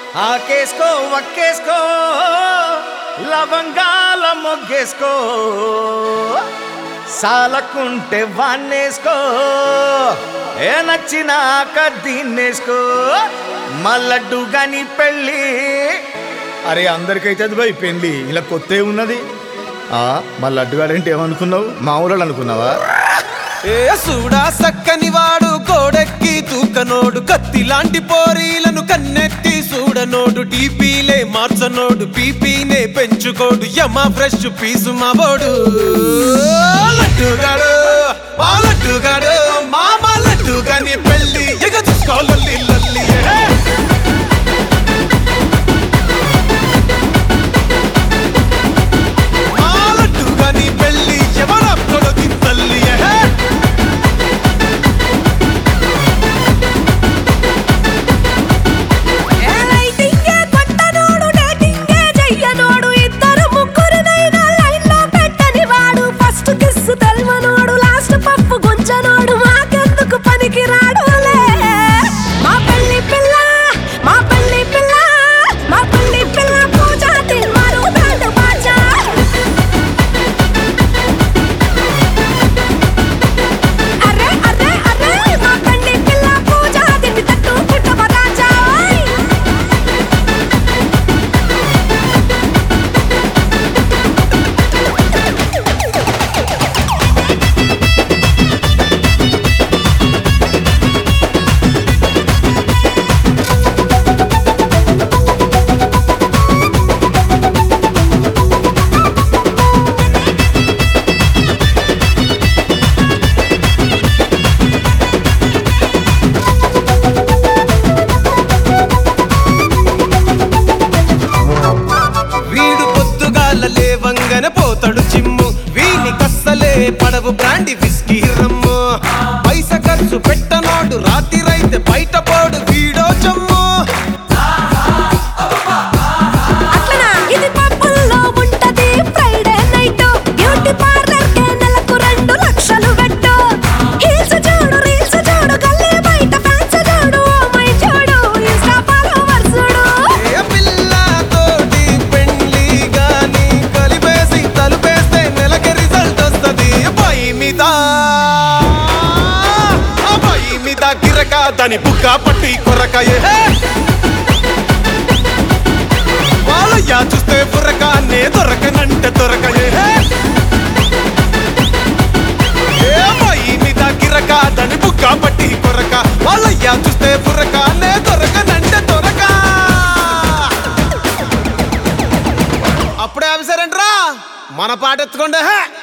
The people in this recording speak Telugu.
ఆకేసుకో వక్కేసుకో లవంగాల మొగ్గేసుకో సాలకుంటే వాన్నేసుకో ఏ నచ్చినాక దీన్నేసుకో మల్లడ్డు గని పెళ్ళి అరే అందరికైతే అది భయ్ పెళ్ళి ఇలా కొత్త ఉన్నది ఆ మా లడ్డుగాడంటే ఏమనుకున్నావు మా ఊళ్ళో అనుకున్నావా ఏ సూడా సక్కని వాడు కోడెక్కి తూకనోడు కత్తి లాంటి పోరీలను కన్నెత్తి చూడనోడు టీపీలే మార్చనోడు పీపీనే పెంచుకోడు యమ ఫ్రెష్ పీసు మావోడు లడ్డుగాడు మా లడ్డుగాడు మామ లడ్డుగాని పెళ్ళి ఎగ చూసుకోవాలి లల్లి ఏ. మా లడ్డుగాని పెళ్ళి ఎవరప్పుడు తల్లి ఏ. లైటింగే కొట్టనోడు డేటింగే చెయ్యనోడు ఇద్దరు ముగ్గురునైనా లైన్లో పెట్టని వాడు ఫస్ట్ కిస్ తెల్వనోడు లాస్ట్ పప్పు గుంజనోడు మాకెందుకు పనికి రాడులే మా పెళ్లి పిల్ల మా పెళ్లి పిల్ల మా పెళ్లి పిల్ల పూజ తిన్మారు బ్యాండ్ బాజా అరే అరే అరే మా పెళ్లి పిల్ల పూజ తిండి తట్టు పుట్టవ రాజా ఓయ్ వీడు పొద్దుగాల లేవంగన పోతాడు చిమ్ము వీని కස්සలే పడవు బ్రాండి విస్కీ రమ్ము పైస ఖర్చు పెట్టనోడు రాత్రిరైతే బయట పోడు వీడో చమ్ము అట్లనా ఇది పబ్బుల్లో ఉంటది ఫ్రైడే నైట్ బ్యూటీ పార్లర్ కే నెలకు రెండు లక్షలు పెట్టు హీల్స్ చూడు రీల్స్ చూడు గల్లీ బయట ఫ్యాన్స్ చూడు ఓ మై చూడు ఇన్స్టా ఫాలోవర్స్ చూడు ఏ పిల్లతోటి పెండ్లి గాని కలిపేసి తలుపేస్తే నెలకి రిజల్ట్ వస్తది పై మీద ఆ పై మీద గిరక దాని బుక్క పట్టి కొరక ఏ వాళ్ళయ్యా చూస్తే బుర్రకానే దొరకనంటే దొరకయే ఏ పై మీద గిరక దాని బుక్క పట్టి కొరక వాళ్ళయ్యా చూస్తే బుర్రకానే దొరకనంటే దొరక అప్పుడే ఆఫీసర్ అంటరా మన పాట ఎత్తుకోండి హే